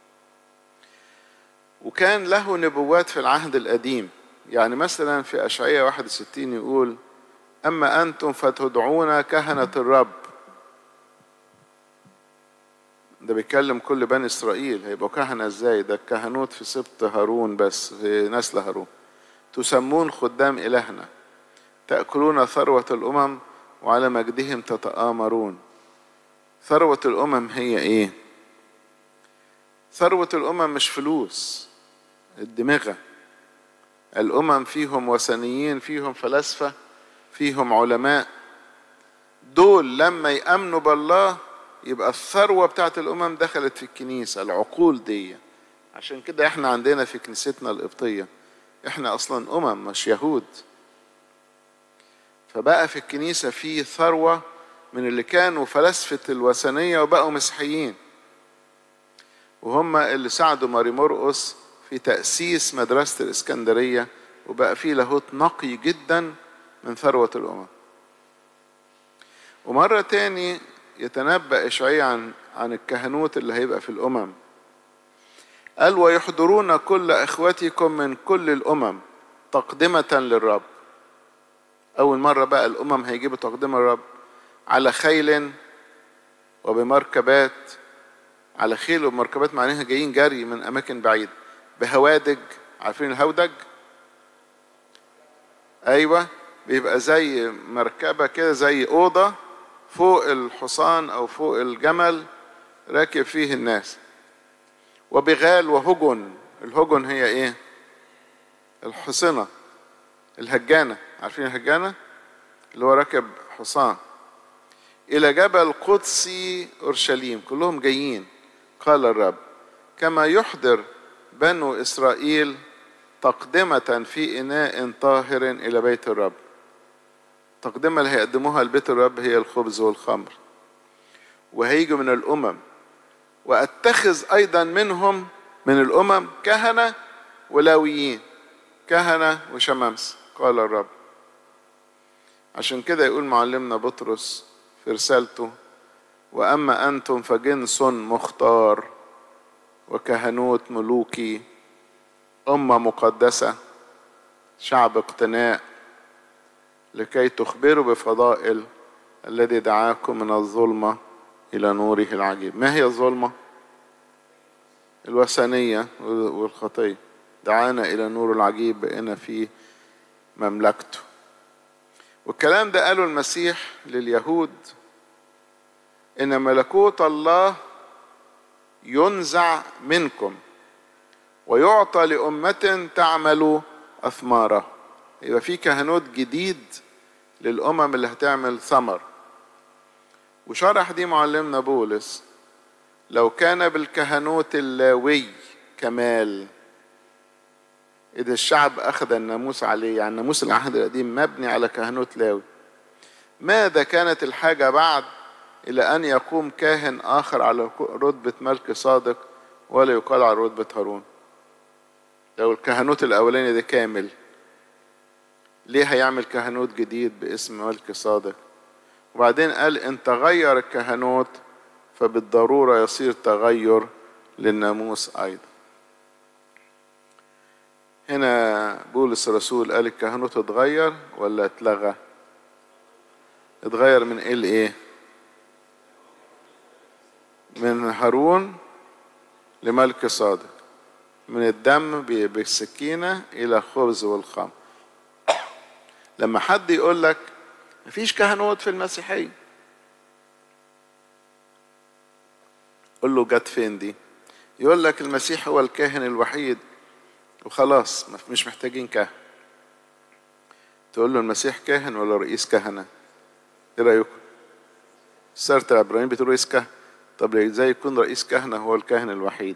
وكان له نبوات في العهد القديم يعني مثلا في أشعية 61 يقول أما أنتم فتدعون كهنة الرب ده بيتكلم كل بني إسرائيل هيبقوا كهنة إزاي ده الكهنوت في سبط هارون بس في نسل هارون تسمون خدام إلهنا تأكلون ثروة الأمم وعلى مجدهم تتآمرون ثروة الأمم هي إيه؟ ثروة الأمم مش فلوس الدماغة الأمم فيهم وثنيين فيهم فلاسفة فيهم علماء دول لما يأمنوا بالله يبقى الثروة بتاعت الأمم دخلت في الكنيسة العقول دي عشان كده احنا عندنا في كنيستنا القبطية احنا أصلا أمم مش يهود فبقى في الكنيسة في ثروة من اللي كانوا فلاسفة الوثنية وبقوا مسيحيين وهم اللي ساعدوا ماري مرقس في تأسيس مدرسة الإسكندرية وبقى فيه لاهوت نقي جدا من ثروة الأمم ومرة تاني يتنبأ إشعياء عن عن الكهنوت اللي هيبقى في الأمم قال ويحضرون كل إخوتكم من كل الأمم تقدمة للرب أول مرة بقى الأمم هيجيبوا تقدمة للرب على خيل وبمركبات على خيل وبمركبات معناها جايين جري من أماكن بعيدة بهوادج عارفين الهودج أيوة بيبقى زي مركبة كده زي أوضة فوق الحصان أو فوق الجمل راكب فيه الناس وبغال وهجن الهجن هي إيه الحصنة الهجانة عارفين الهجانة اللي هو راكب حصان إلى جبل قدسي أورشليم كلهم جايين قال الرب كما يحضر بنو إسرائيل تقدمة في إناء طاهر إلى بيت الرب التقدمة اللي هيقدموها لبيت الرب هي الخبز والخمر وهيجوا من الأمم وأتخذ أيضا منهم من الأمم كهنة ولاويين كهنة وشمامسة قال الرب عشان كده يقول معلمنا بطرس في رسالته وأما أنتم فجنس مختار وكهنوت ملوكي أمة مقدسة شعب اقتناء لكي تخبروا بفضائل الذي دعاكم من الظلمة إلى نوره العجيب ما هي الظلمة؟ الوثنية والخطية دعانا إلى نور العجيب بقينا في مملكته والكلام ده قاله المسيح لليهود إن ملكوت الله ينزع منكم ويعطى لأمة تعمل أثماره يبقى في كهنوت جديد للأمم اللي هتعمل ثمر وشرح دي معلمنا بولس لو كان بالكهنوت اللاوي كمال إذا الشعب أخذ الناموس عليه يعني ناموس العهد القديم مبني على كهنوت لاوي ماذا كانت الحاجة بعد إلى أن يقوم كاهن آخر على رتبة ملك صادق ولا يقال على رتبة هارون لو الكهنوت الأولاني ده كامل ليه هيعمل كهنوت جديد باسم ملك صادق وبعدين قال إن تغير الكهنوت فبالضرورة يصير تغير للناموس أيضا هنا بولس الرسول قال الكهنوت اتغير ولا اتلغى اتغير من ايه لايه من هارون لملك صادق من الدم بالسكينة إلى الخبز والخمر لما حد يقول لك مفيش كهنوت في المسيحية قول له جت فين دي يقول لك المسيح هو الكاهن الوحيد وخلاص مش محتاجين كهن تقول له المسيح كاهن ولا رئيس كهنة ايه رأيكم سارة العبرانيين بتقول رئيس كهنة طب ازاي يكون رئيس كهنة هو الكاهن الوحيد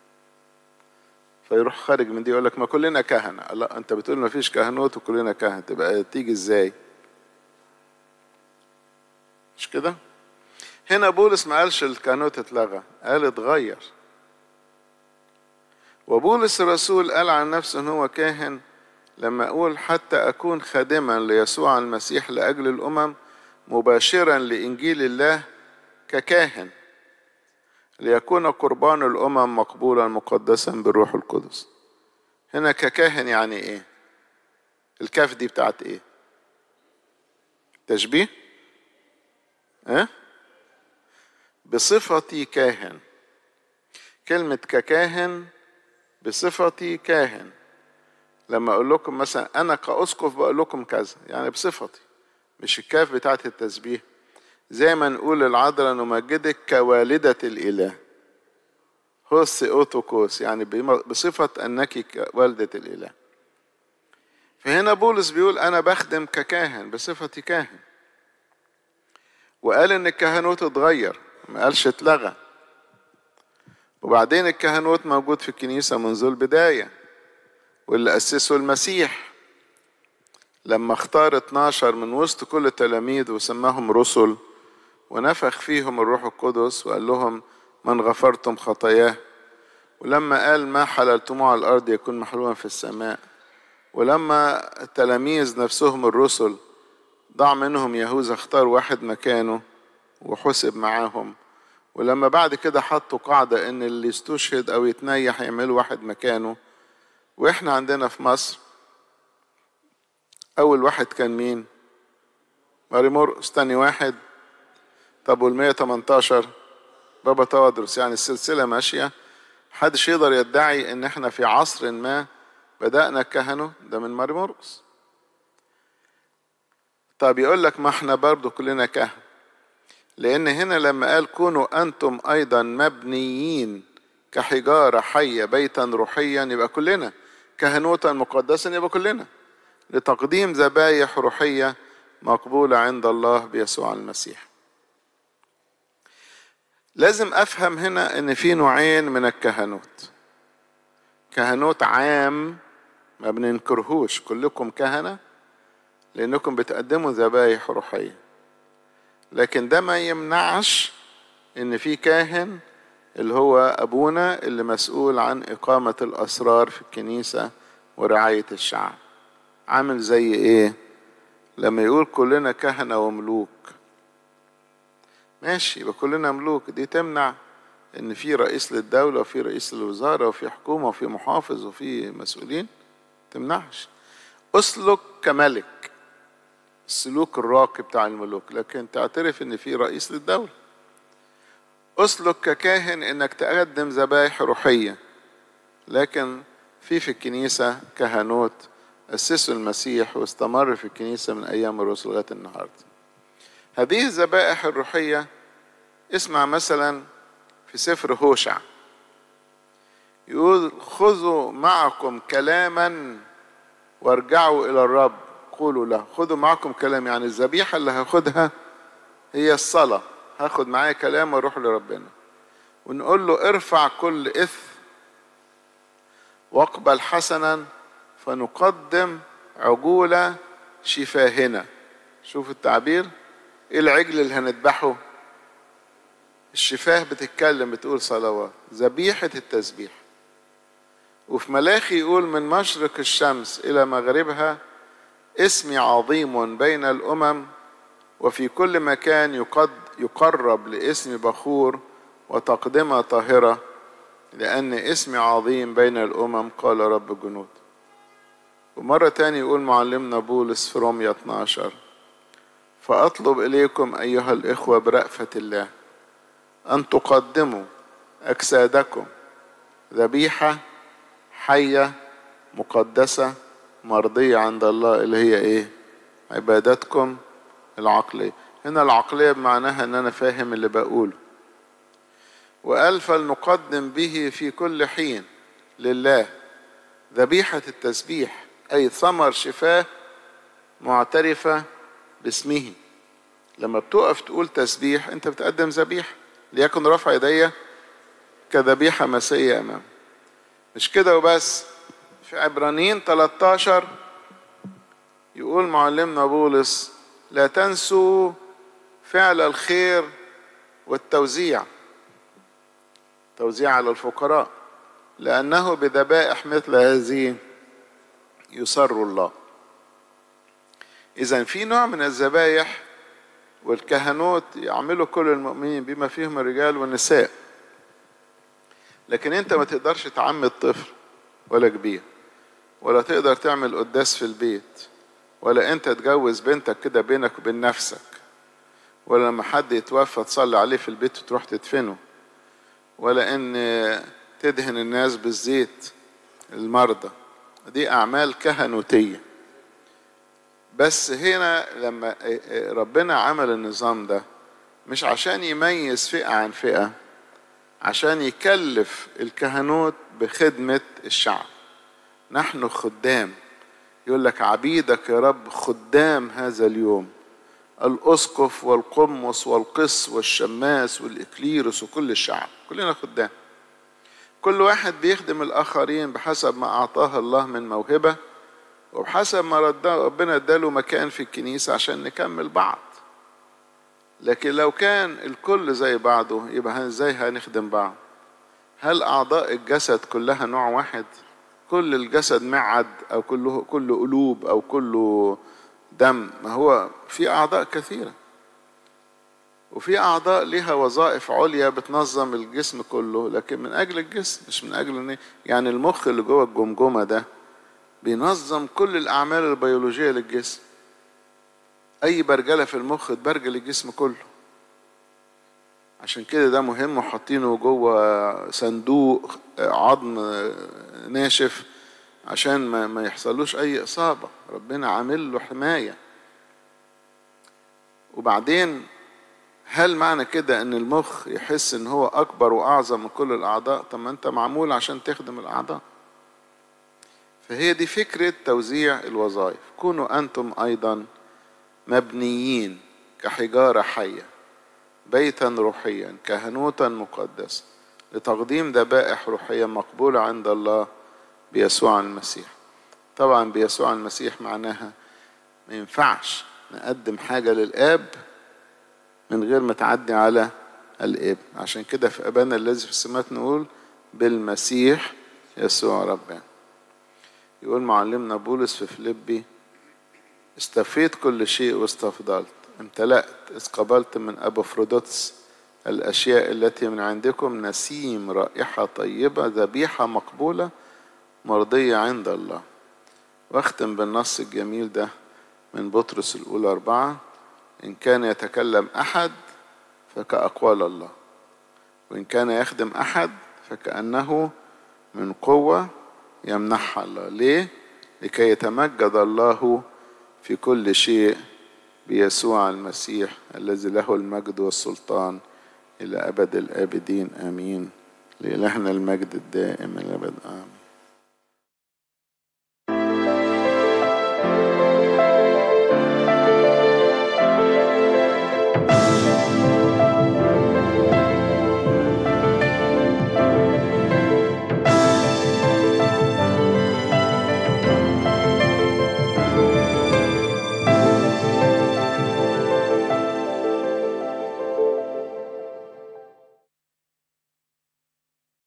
فيروح خارج من دي يقول لك ما كلنا كهنة لا انت بتقول ما فيش كهنوت وكلنا كهنة تبقى تيجي ازاي مش كده هنا بولس ما قالش الكهنوت اتلغى قال اتغير وبولس الرسول قال عن نفسه ان هو كاهن لما اقول حتى اكون خادما ليسوع المسيح لاجل الامم مباشرا لانجيل الله ككاهن ليكون قربان الامم مقبولا مقدسا بالروح القدس هنا ككاهن يعني ايه الكاف دي بتاعت ايه تشبيه اه بصفتي كاهن كلمة ككاهن بصفتي كاهن لما اقول لكم مثلا انا كاسقف بقول لكم كذا يعني بصفتي مش الكاف بتاعت التسبيح زي ما نقول العذراء نمجدك كوالدة الإله هوس أوتوكوس يعني بصفة أنك والدة الإله فهنا بولس بيقول أنا بخدم ككاهن بصفتي كاهن وقال إن الكهنوت اتغير ما قالش اتلغى وبعدين الكهنوت موجود في الكنيسة منذ البداية واللي أسسه المسيح لما اختار 12 من وسط كل التلاميذ وسماهم رسل ونفخ فيهم الروح القدس وقال لهم من غفرتم خطاياه ولما قال ما حللتموه على الأرض يكون محلولا في السماء ولما التلاميذ نفسهم الرسل ضاع منهم يهوذا اختار واحد مكانه وحسب معاهم ولما بعد كده حطوا قاعدة ان اللي يستشهد او يتنيح يعملوا واحد مكانه واحنا عندنا في مصر اول واحد كان مين ماري مرقس تاني واحد طب وال 118 بابا تودرس يعني السلسلة ماشية محدش يقدر يدعي ان احنا في عصر ما بدأنا الكهنة ده من ماري مرقس طب يقول لك ما احنا برضو كلنا كهن لأن هنا لما قال كونوا أنتم أيضا مبنيين كحجارة حية بيتا روحيا يبقى كلنا كهنوتا مقدسا يبقى كلنا لتقديم ذبايح روحية مقبولة عند الله بيسوع المسيح لازم أفهم هنا إن في نوعين من الكهنوت كهنوت عام ما بننكرهوش كلكم كهنة لأنكم بتقدموا ذبايح روحية لكن ده ما يمنعش ان في كاهن اللي هو ابونا اللي مسؤول عن اقامه الاسرار في الكنيسه ورعايه الشعب عامل زي ايه لما يقول كلنا كهنه وملوك ماشي يبقى كلنا ملوك دي تمنع ان في رئيس للدوله وفي رئيس للوزاره وفي حكومه وفي محافظ وفي مسؤولين تمنعش اسلك كملك السلوك الراقي بتاع الملوك لكن تعترف ان في رئيس للدولة اسلك ككاهن انك تقدم ذبائح روحية لكن في في الكنيسة كهنوت أسسوا المسيح واستمر في الكنيسة من أيام الرسل لغاية النهاردة هذه الذبائح الروحية اسمع مثلا في سفر هوشع يقول خذوا معكم كلاما وارجعوا إلى الرب قولوا له خذوا معكم كلام يعني الذبيحة اللي هاخدها هي الصلاة هاخد معايا كلام واروح لربنا ونقول له ارفع كل إثم واقبل حسنا فنقدم عجولة شفاهنا شوف التعبير ايه العجل اللي هنذبحه الشفاه بتتكلم بتقول صلوات ذبيحة التسبيح وفي ملاخي يقول من مشرق الشمس إلى مغربها اسمي عظيم بين الامم وفي كل مكان يقد يقرب لاسم بخور وتقدمه طاهره لان اسمي عظيم بين الامم قال رب الجنود ومره تاني يقول معلمنا بولس في رومية 12 فاطلب اليكم ايها الاخوه برأفه الله ان تقدموا اجسادكم ذبيحه حية مقدسة مرضية عند الله اللي هي ايه عبادتكم العقلية هنا العقلية بمعناها ان انا فاهم اللي بقوله وقال فلنقدم به في كل حين لله ذبيحة التسبيح أي ثمر شفاه معترفة باسمه لما بتقف تقول تسبيح أنت بتقدم ذبيحة ليكن رفع يدي كذبيحة مسية أمام مش كده وبس في عبرانيين 13 يقول معلمنا بولس لا تنسوا فعل الخير والتوزيع توزيع على الفقراء لأنه بذبائح مثل هذه يسر الله إذا في نوع من الذبائح والكهنوت يعملوا كل المؤمنين بما فيهم الرجال والنساء لكن انت ما تقدرش تعمد طفل ولا كبير ولا تقدر تعمل قداس في البيت ولا انت تجوز بنتك كده بينك وبين نفسك ولا لما حد يتوفى تصلي عليه في البيت وتروح تدفنه ولا ان تدهن الناس بالزيت المرضى دي اعمال كهنوتيه بس هنا لما ربنا عمل النظام ده مش عشان يميز فئه عن فئه عشان يكلف الكهنوت بخدمه الشعب نحن خدام يقول لك عبيدك يا رب خدام هذا اليوم الاسقف والقمص والقس والشماس والاكليروس وكل الشعب كلنا خدام كل واحد بيخدم الاخرين بحسب ما اعطاه الله من موهبه وبحسب ما ربنا اداله مكان في الكنيسه عشان نكمل بعض لكن لو كان الكل زي بعضه يبقى ازاي هنخدم بعض هل اعضاء الجسد كلها نوع واحد كل الجسد معد او كله كله قلوب او كله دم ما هو في اعضاء كثيره وفي اعضاء لها وظائف عليا بتنظم الجسم كله لكن من اجل الجسم مش من اجل ان يعني المخ اللي جوه الجمجمه ده بينظم كل الاعمال البيولوجيه للجسم اي برجله في المخ تبرجل الجسم كله عشان كده ده مهم وحاطينه جوه صندوق عظم ناشف عشان ما, ما يحصلوش اي اصابه ربنا عامل له حمايه وبعدين هل معنى كده ان المخ يحس ان هو اكبر واعظم من كل الاعضاء طب ما انت معمول عشان تخدم الاعضاء فهي دي فكره توزيع الوظائف كونوا انتم ايضا مبنيين كحجاره حيه بيتا روحيا كهنوتا مقدسا لتقديم ذبائح روحيه مقبوله عند الله بيسوع المسيح طبعا بيسوع المسيح معناها ما ينفعش نقدم حاجه للاب من غير ما تعدي على الاب عشان كده في ابانا الذي في السماوات نقول بالمسيح يسوع ربنا يقول معلمنا بولس في فيليبي استفيد كل شيء واستفضلت امتلأت إذ قبلت من أبوفرودوتس الأشياء التي من عندكم نسيم رائحة طيبة ذبيحة مقبولة مرضية عند الله واختم بالنص الجميل ده من بطرس الأولى أربعة إن كان يتكلم أحد فكأقوال الله وإن كان يخدم أحد فكأنه من قوة يمنحها الله ليه؟ لكي يتمجد الله في كل شيء بيسوع المسيح الذي له المجد والسلطان إلى أبد الآبدين آمين لإلهنا المجد الدائم الأبد آمين